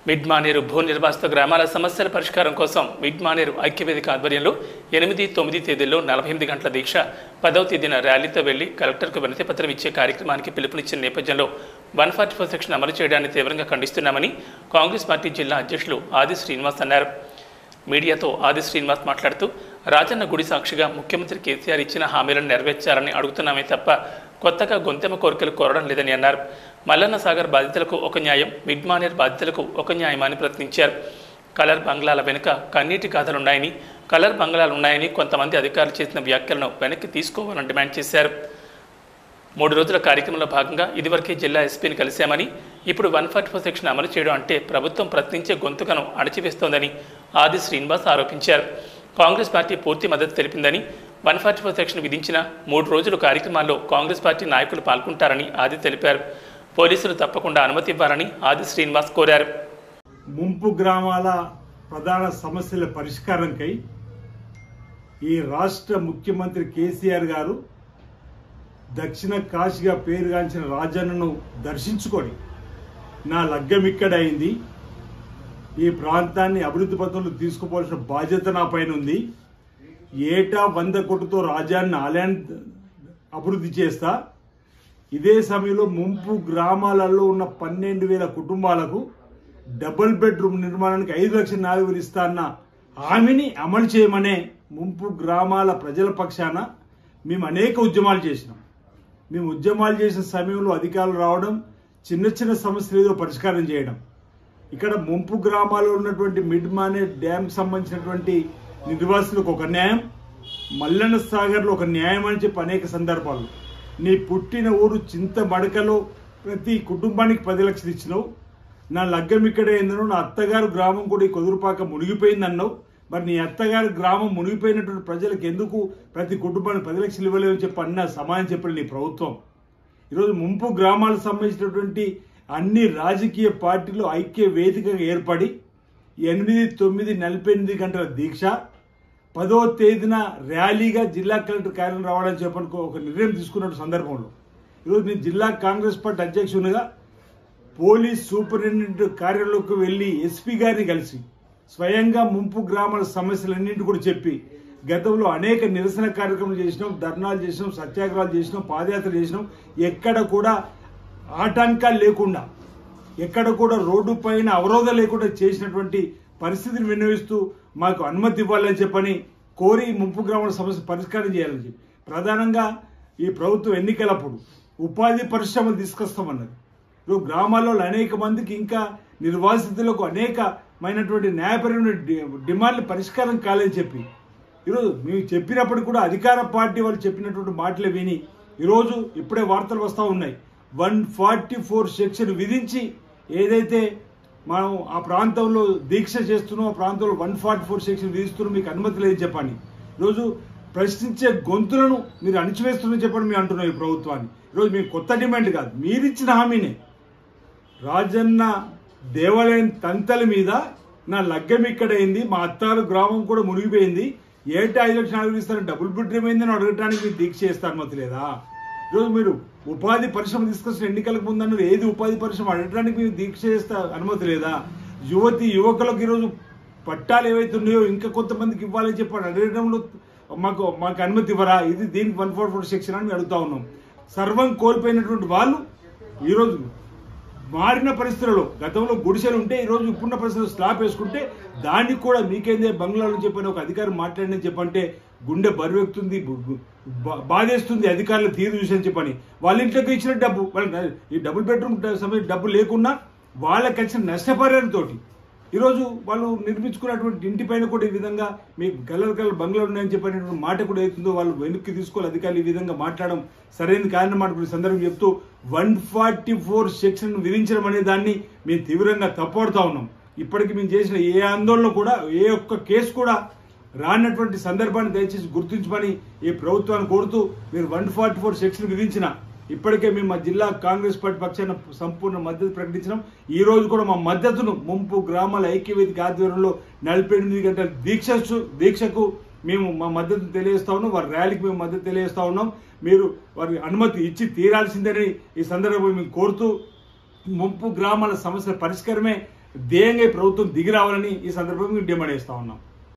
mid Maneru భూ నిర్వాసిత గ్రామాల సమస్యల పరిష్కారం కోసం మిడ్ మానేరు ఐక్యవేదిక ఆధ్వర్యంలో ఎనిమిది తొమ్మిది తేదీల్లో నలభై ఎనిమిది గంటల దీక్ష పదవ తేదీన ర్యాలీతో వెళ్లి కలెక్టర్కు వినతి పత్రం ఇచ్చే కార్యక్రమానికి పిలుపునిచ్చిన నేపథ్యంలో వన్ ఫార్టీ ఫోర్ సెక్షన్ అమలు చేయడాన్ని తీవ్రంగా ఖండిస్తున్నామని కాంగ్రెస్ పార్టీ జిల్లా అధ్యక్షులు ఆది శ్రీనివాస్ అన్నారు మీడియాతో ఆది శ్రీనివాస్ మాట్లాడుతూ రాజన్న గుడి సాక్షిగా ముఖ్యమంత్రి కేసీఆర్ ఇచ్చిన హామీలను నెరవేర్చాలని అడుగుతున్నామే తప్ప కొత్తగా గొంతెమ కోరికలు కోరడం లేదని అన్నారు మల్లన్న సాగర్ బాధితులకు ఒక న్యాయం మిడ్మానేర్ బాధితులకు ఒక న్యాయమని ప్రశ్నించారు కలర్ బంగ్లాల వెనుక కన్నీటి గాథలున్నాయని కలర్ బంగ్లాలు ఉన్నాయని కొంతమంది అధికారులు చేసిన వ్యాఖ్యలను వెనక్కి తీసుకోవాలని డిమాండ్ చేశారు మూడు రోజుల కార్యక్రమంలో భాగంగా ఇదివరకే జిల్లా ఎస్పీని కలిశామని ఇప్పుడు వన్ ఫార్టీ ఫోర్ సెక్షన్ అమలు చేయడం అంటే ప్రభుత్వం ప్రశ్నించే గొంతుకను అణచివేస్తోందని ఆది శ్రీనివాస్ ఆరోపించారు కాంగ్రెస్ పార్టీ పూర్తి మద్దతు తెలిపిందని వన్ ఫార్టీ ఫోర్ సెక్షన్ విధించిన మూడు రోజుల కార్యక్రమాల్లో కాంగ్రెస్ పార్టీ నాయకులు పాల్గొంటారని ఆది తెలిపారు పోలీసులు తప్పకుండా అనుమతి ఇవ్వాలని ఆది శ్రీనివాస్ కోరారు ముంపు గ్రామాల ప్రధాన సమస్యల పరిష్కారంకై ఈ రాష్ట్ర ముఖ్యమంత్రి కేసీఆర్ గారు దక్షిణ కాశీగా పేరుగాంచిన రాజన్నను దర్శించుకొని నా లగ్గం ఇక్కడ అయింది ఈ ప్రాంతాన్ని అభివృద్ధి పథంలో తీసుకుపోవాల్సిన బాధ్యత నా పైన ఉంది ఏటా వంద కోట్లతో రాజాన్ని ఆలయాన్ని అభివృద్ధి చేస్తా ఇదే సమయంలో ముంపు గ్రామాలలో ఉన్న పన్నెండు వేల కుటుంబాలకు డబుల్ బెడ్రూమ్ నిర్మాణానికి ఐదు లక్షల నాలుగు వేలు ఇస్తా అన్న హామీని అమలు చేయమనే ముంపు గ్రామాల ప్రజల పక్షాన మేము అనేక ఉద్యమాలు చేసినాం మేము ఉద్యమాలు చేసిన సమయంలో అధికారులు రావడం చిన్న చిన్న సమస్యలు ఏదో పరిష్కారం చేయడం ఇక్కడ ముంపు గ్రామాల్లో ఉన్నటువంటి మిడ్ మానే డ్యామ్ సంబంధించినటువంటి నిర్వాసులకు ఒక న్యాయం మల్లన్న సాగర్లో ఒక న్యాయం అని చెప్పి అనేక సందర్భాలు నీ పుట్టిన ఊరు చింతమడకలో ప్రతి కుటుంబానికి పది లక్షలు ఇచ్చినావు నా లగ్గం ఇక్కడే ఏందనో నా అత్తగారు గ్రామం కూడా ఈ కొదురుపాక మునిగిపోయిందన్నావు మరి నీ అత్తగారి గ్రామం మునిగిపోయినటువంటి ప్రజలకు ఎందుకు ప్రతి కుటుంబానికి పది లక్షలు ఇవ్వలేమని చెప్పి అన్న సమాధానం చెప్పిన నీ ప్రభుత్వం ఈరోజు ముంపు గ్రామాలకు సంబంధించినటువంటి అన్ని రాజకీయ పార్టీలు ఐక్య వేదికగా ఏర్పడి ఎనిమిది తొమ్మిది నలభై ఎనిమిది గంటల దీక్ష పదో తేదీన ర్యాలీగా జిల్లా కలెక్టర్ కార్యాలయం రావడానికి చెప్పని ఒక నిర్ణయం తీసుకున్న సందర్భంలో ఈరోజు నేను జిల్లా కాంగ్రెస్ పార్టీ అధ్యక్షునిగా పోలీస్ సూపరింటెండెంట్ కార్యాలయంలోకి వెళ్ళి ఎస్పీ గారిని కలిసి స్వయంగా ముంపు గ్రామాల సమస్యలన్నింటి కూడా చెప్పి గతంలో అనేక నిరసన కార్యక్రమాలు చేసినాం ధర్నాలు చేసినాం సత్యాగ్రహాలు చేసినాం పాదయాత్ర చేసినాం ఎక్కడ కూడా ఆటంకాలు లేకుండా ఎక్కడ కూడా రోడ్డు పైన అవరోధం లేకుండా చేసినటువంటి పరిస్థితిని విన్నవిస్తూ మాకు అనుమతి ఇవ్వాలని చెప్పని కోరి ముంపు గ్రామాల సమస్య పరిష్కారం చేయాలని చెప్పి ప్రధానంగా ఈ ప్రభుత్వం ఎన్నికలప్పుడు ఉపాధి పరిశ్రమలు తీసుకొస్తామన్నది ఇప్పుడు గ్రామాల్లో అనేక మందికి ఇంకా నిర్వాసితులకు అనేకమైనటువంటి న్యాయపరమైన డి- డిమాండ్లు పరిష్కారం కాలేదని చెప్పి ఈరోజు మేము చెప్పినప్పుడు కూడా అధికార పార్టీ వాళ్ళు చెప్పినటువంటి మాటలు విని ఈరోజు ఇప్పుడే వార్తలు వస్తూ ఉన్నాయి వన్ ఫార్టీ ఫోర్ సెక్షన్ విధించి ఏదైతే మనం ఆ ప్రాంతంలో దీక్ష చేస్తున్నాం ఆ ప్రాంతంలో వన్ ఫార్టీ ఫోర్ సెక్షన్ విధిస్తున్నాం మీకు అనుమతి లేదు చెప్పండి ఈరోజు ప్రశ్నించే గొంతులను మీరు అణిచివేస్తున్నారని చెప్పండి మేము అంటున్నాం ఈ ప్రభుత్వాన్ని ఈరోజు మేము కొత్త డిమాండ్ కాదు మీరిచ్చిన హామీనే రాజన్న దేవాలయం తంతల మీద నా లగ్గం ఇక్కడైంది మా అత్తారు గ్రామం కూడా మునిగిపోయింది ఏటా ఐదు లక్షలు నాలుగు ఇస్తారని డబుల్ బెడ్రూమ్ అయిందని అడగటానికి మీరు దీక్ష చేస్తారు అనుమతి లేదా ఈరోజు మీరు ఉపాధి పరిశ్రమ తీసుకొచ్చిన ఎన్నికలకు ముందు అన్నది ఏది ఉపాధి పరిశ్రమ అడగడానికి మీరు దీక్ష చేస్తా అనుమతి లేదా యువతి యువకులకు ఈరోజు పట్టాలు ఏవైతే ఉన్నాయో ఇంకా కొంతమందికి ఇవ్వాలని చెప్పి అడగడంలో మాకు మాకు అనుమతి ఇవ్వరా ఇది దీనికి వన్ ఫోర్ ఫోర్ సెక్షన్ అని మేము అడుగుతా ఉన్నాం సర్వం కోల్పోయినటువంటి వాళ్ళు ఈరోజు మారిన పరిస్థితులలో గతంలో గుడిసెలు ఉంటే ఈ రోజు ఇప్పుడున్న పరిస్థితులు స్లాబ్ వేసుకుంటే దానికి కూడా మీకేందే బంగ్లాలో చెప్పని ఒక అధికారి మాట్లాడని చెప్పంటే గుండె బరువెక్కుతుంది బు- బు- బా- బాధేస్తుంది అధికారులు తీరు చూసని చెప్పని వాళ్ళ ఇంట్లోకి ఇచ్చిన డబ్బు వాళ్ళ ఈ డబుల్ బెడ్రూమ్ సమయం డబ్బు లేకున్నా వాళ్ళకి వచ్చిన నష్టపరిహారంతో ఈరోజు వాళ్ళు నిర్మించుకున్నటువంటి ఇంటి పైన కూడా ఈ విధంగా మీకు కలర్ కలర్ బంగ్లా ఉన్నాయని చెప్పినటువంటి మాట కూడా అవుతుందో వాళ్ళు వెనక్కి తీసుకోవాలి అధికారులు ఈ విధంగా మాట్లాడడం సరైన కారణం మాట సందర్భం చెప్తూ వన్ ఫార్టీ ఫోర్ సెక్షన్ విధించడం అనే దాన్ని మేము తీవ్రంగా తప్పడుతా ఉన్నాం ఇప్పటికి మేము చేసిన ఏ ఆందోళన కూడా ఏ ఒక్క కేసు కూడా రానటువంటి సందర్భాన్ని దయచేసి గుర్తించమని ఈ ప్రభుత్వాన్ని కోరుతూ మీరు వన్ ఫార్టీ ఫోర్ సెక్షన్ విధించిన ఇప్పటికే మేము మా జిల్లా కాంగ్రెస్ పార్టీ పక్షాన సంపూర్ణ మద్దతు ప్రకటించినాం ఈ రోజు కూడా మా మద్దతును ముంపు గ్రామాల ఐక్యవేదిక ఆధ్వర్యంలో నలభై ఎనిమిది గంటల దీక్ష దీక్షకు మేము మా మద్దతు తెలియజేస్తా ఉన్నాం వారి ర్యాలీకి మేము మద్దతు తెలియజేస్తా ఉన్నాం మీరు వారి అనుమతి ఇచ్చి తీరాల్సిందని ఈ సందర్భంగా మేము కోరుతూ ముంపు గ్రామాల సమస్యల పరిష్కారమే ధ్యేయంగా ఈ ప్రభుత్వం దిగి రావాలని ఈ సందర్భంగా మేము డిమాండ్ చేస్తా ఉన్నాం